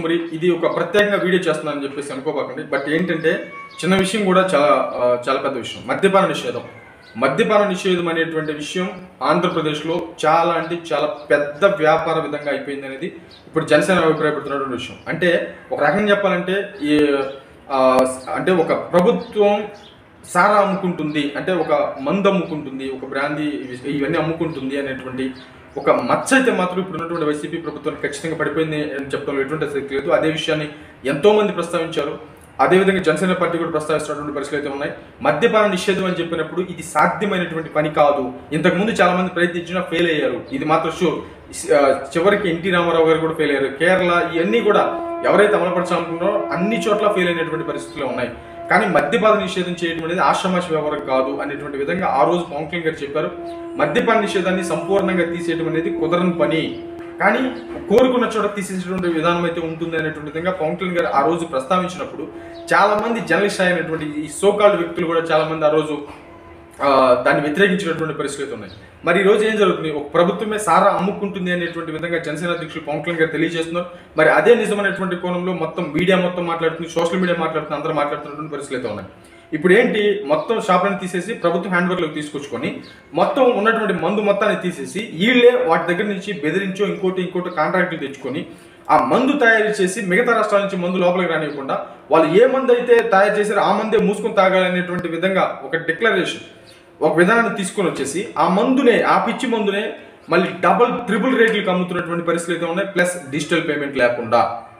మరి ఇది ఒక ప్రత్యేకంగా వీడియో చేస్తున్నానని చెప్పేసి అనుకోబాకండి బట్ ఏంటంటే చిన్న విషయం కూడా చాలా ఆ, చాలా పెద్ద విషయం మద్యపాన నిషేధం మద్యపాన నిషేధం అనేటువంటి విషయం ఆంధ్రప్రదేశ్లో చాలా అంటే చాలా పెద్ద వ్యాపార విధంగా అయిపోయింది అనేది ఇప్పుడు జనసేన అభిప్రాయపడుతున్నటువంటి విషయం అంటే ఒక రకంగా చెప్పాలంటే ఈ ఆ, అంటే ఒక ప్రభుత్వం సారా అమ్ముకుంటుంది అంటే ఒక మందు అమ్ముకుంటుంది ఒక బ్రాందీ ఇవి- ఇవన్నీ అమ్ముకుంటుంది అనేటువంటి ఒక మచ్చ అయితే మాత్రం ఇప్పుడు ఉన్నటువంటి వైసీపీ ప్రభుత్వం ఖచ్చితంగా పడిపోయింది అని చెప్పడంలో ఎటువంటి ఆసక్తి లేదు అదే విషయాన్ని ఎంతో మంది ప్రస్తావించారు అదేవిధంగా జనసేన పార్టీ కూడా ప్రస్తావిస్తున్నటువంటి పరిస్థితులు అయితే ఉన్నాయి మద్యపాన నిషేధం అని చెప్పినప్పుడు ఇది సాధ్యమైనటువంటి పని కాదు ఇంతకు ముందు చాలా మంది ప్రయత్నించినా ఫెయిల్ అయ్యారు ఇది మాత్రం షూర్ ఆ, చివరికి ఎన్టీ రామారావు గారు కూడా ఫెయిల్ అయ్యారు కేరళ ఇవన్నీ కూడా ఎవరైతే అమలుపరచాలనుకున్నారో అన్ని చోట్ల ఫెయిల్ అయినటువంటి పరిస్థితులు ఉన్నాయి కానీ మద్యపాన నిషేధం చేయడం అనేది ఆషామాషి వ్యవహారం కాదు అనేటువంటి విధంగా ఆ రోజు పవన్ కళ్యాణ్ గారు చెప్పారు మద్యపాన నిషేధాన్ని సంపూర్ణంగా తీసేయడం అనేది కుదరని పని కానీ కోరుకున్న చోట తీసేసేటువంటి విధానం అయితే ఉంటుంది అనేటువంటి విధంగా పవన్ కళ్యాణ్ గారు ఆ రోజు ప్రస్తావించినప్పుడు చాలా మంది జర్నలిస్ట్ అయినటువంటి ఈ సోకాల్డ్ వ్యక్తులు కూడా చాలా మంది ఆ రోజు ఆ, దాన్ని వ్యతిరేకించినటువంటి పరిస్థితులు అయితే ఉన్నాయి మరి ఈ రోజు ఏం జరుగుతుంది ఒక ప్రభుత్వమే సారా అమ్ముకుంటుంది అనేటువంటి విధంగా జనసేన అధ్యక్షులు పవన్ కళ్యాణ్ గారు తెలియజేస్తున్నారు మరి అదే నిజమైనటువంటి కోణంలో మొత్తం మీడియా మొత్తం మాట్లాడుతుంది సోషల్ మీడియా మాట్లాడుతుంది అందరూ మాట్లాడుతున్నటువంటి పరిస్థితులు అయితే ఉన్నాయి ఇప్పుడు ఏంటి మొత్తం షాపులను తీసేసి ప్రభుత్వం హ్యాండ్ లోకి తీసుకొచ్చుకొని మొత్తం ఉన్నటువంటి మందు మొత్తాన్ని తీసేసి వీళ్ళే వాటి దగ్గర నుంచి బెదిరించో ఇంకోటి ఇంకోటి కాంట్రాక్టులు తెచ్చుకొని ఆ మందు తయారు చేసి మిగతా రాష్ట్రాల నుంచి మందు లోపలికి రానివ్వకుండా వాళ్ళు ఏ మందు అయితే తయారు చేశారో ఆ మందే మూసుకొని తాగాలనేటువంటి విధంగా ఒక డిక్లరేషన్ ఒక విధానాన్ని తీసుకొని వచ్చేసి ఆ మందునే ఆ పిచ్చి మందునే మళ్ళీ డబుల్ ట్రిపుల్ రేట్లకు అమ్ముతున్నటువంటి పరిస్థితులు అయితే ఉన్నాయి ప్లస్ డిజిటల్ పేమెంట్ లేకుండా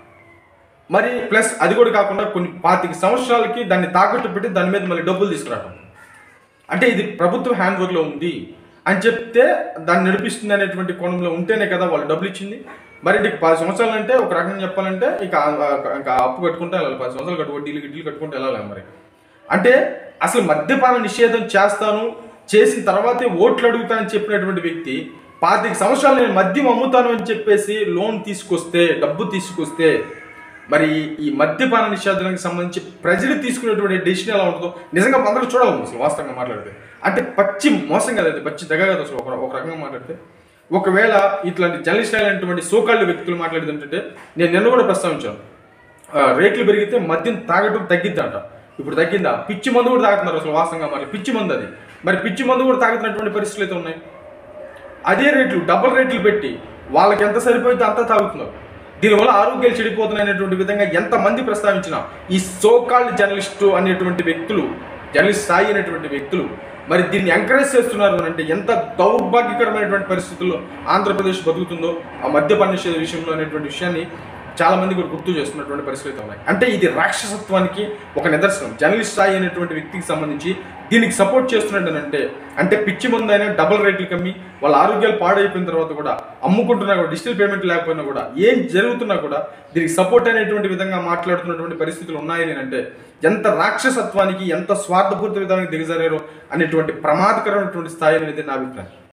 మరి ప్లస్ అది కూడా కాకుండా కొన్ని పాతిక సంవత్సరాలకి దాన్ని తాకట్టు పెట్టి దాని మీద మళ్ళీ డబ్బులు తీసుకురావడం అంటే ఇది ప్రభుత్వ హ్యాండ్ వర్క్లో ఉంది అని చెప్తే దాన్ని నడిపిస్తుంది అనేటువంటి కోణంలో ఉంటేనే కదా వాళ్ళు డబ్బులు ఇచ్చింది మరి ఇక పది సంవత్సరాలు అంటే ఒక రకంగా చెప్పాలంటే ఇక ఆ- ఇంకా అప్పు కట్టుకుంటే వెళ్ళాలి పది సంవత్సరాలు కట్టు వడ్డీలు గిడ్డీలు కట్టుకుంటే వెళ్ళాలి మరి అంటే అసలు మద్యపాన నిషేధం చేస్తాను చేసిన తర్వాతే ఓట్లు అడుగుతానని చెప్పినటువంటి వ్యక్తి పాతిక సంవత్సరాలు నేను మద్యం అమ్ముతాను అని చెప్పేసి లోన్ తీసుకొస్తే డబ్బు తీసుకొస్తే మరి ఈ మద్యపాన నిషేధానికి సంబంధించి ప్రజలు తీసుకునేటువంటి డెసిషన్ ఎలా ఉంటుందో నిజంగా అందరూ చూడాలి అసలు వాస్తవంగా మాట్లాడితే అంటే పచ్చి మోసం కదా అది పచ్చి దగ్గర కదా అసలు ఒక ఒక రకంగా మాట్లాడితే ఒకవేళ ఇట్లాంటి జర్నలిస్ట్ అయినటువంటి సోకాళ్ళు వ్యక్తులు మాట్లాడేది ఏంటంటే నేను నిన్న కూడా ప్రస్తావించాను ఆ, రేట్లు పెరిగితే మద్యం తాగటం తగ్గిద్దంట ఇప్పుడు తగ్గిందా పిచ్చి మందు కూడా తాగుతున్నారు అసలు వాస్తవంగా మరి పిచ్చి మందు అది మరి పిచ్చి మందు కూడా తాగుతున్నటువంటి పరిస్థితులు అయితే ఉన్నాయి అదే రేట్లు డబుల్ రేట్లు పెట్టి వాళ్ళకి ఎంత సరిపోయిందో అంత తాగుతున్నారు దీనివల్ల ఆరోగ్యాలు చెడిపోతున్నాయి అనేటువంటి విధంగా ఎంతమంది ప్రస్తావించినా ఈ సోకాల్డ్ జర్నలిస్టు అనేటువంటి వ్యక్తులు జర్నలిస్ట్ స్థాయి అనేటువంటి వ్యక్తులు మరి దీన్ని ఎంకరేజ్ చేస్తున్నారు అని అంటే ఎంత దౌర్భాగ్యకరమైనటువంటి పరిస్థితుల్లో ఆంధ్రప్రదేశ్ బతుకుతుందో ఆ మద్యపాన నిషేధ విషయంలో అనేటువంటి విషయాన్ని చాలా మంది కూడా గుర్తు చేస్తున్నటువంటి పరిస్థితులు అయితే ఉన్నాయి అంటే ఇది రాక్షసత్వానికి ఒక నిదర్శనం జర్నలిస్ట్ స్థాయి అనేటువంటి వ్యక్తికి సంబంధించి దీనికి సపోర్ట్ చేస్తున్నట్టు అంటే అంటే పిచ్చి ముందైనా డబుల్ రేట్లు కమ్మి వాళ్ళ ఆరోగ్యాలు పాడైపోయిన తర్వాత కూడా అమ్ముకుంటున్నా కూడా డిజిటల్ పేమెంట్ లేకపోయినా కూడా ఏం జరుగుతున్నా కూడా దీనికి సపోర్ట్ అనేటువంటి విధంగా మాట్లాడుతున్నటువంటి పరిస్థితులు ఉన్నాయని అంటే ఎంత రాక్షసత్వానికి ఎంత స్వార్థపూరిత విధానానికి దిగజారారో అనేటువంటి ప్రమాదకరమైనటువంటి స్థాయి అనేది నా అభిప్రాయం